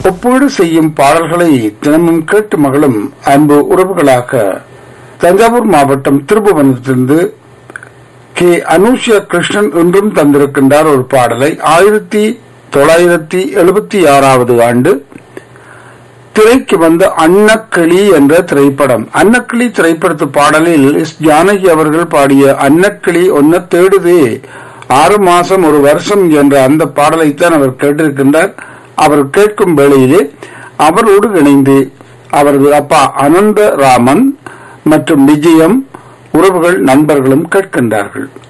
ஒப்பீடு செய்யும் பாடல்களை தினமும் கேட்டு மகளும் அன்பு உறவுகளாக தஞ்சாவூர் மாவட்டம் திருபுவனத்திலிருந்து கே அனுஷியா கிருஷ்ணன் என்றும் தந்திருக்கின்றார் ஒரு பாடலை ஆயிரத்தி தொள்ளாயிரத்தி எழுபத்தி ஆறாவது ஆண்டு திரைக்கு வந்த அன்னக்கிளி என்ற திரைப்படம் அன்னக்கிளி திரைப்படத்து பாடலில் எஸ் ஜானகி அவர்கள் பாடிய அன்னக்கிளி ஒன்ன தேடுதே ஆறு மாசம் ஒரு வருஷம் என்ற அந்த பாடலைத்தான் அவர் கேட்டிருக்கின்றார் அவர் கேட்கும் வேளையிலே அவரோடு இணைந்து அவரது அப்பா அனந்த ராமன் மற்றும் விஜயம் உறவுகள் நண்பர்களும் கேட்கின்றார்கள்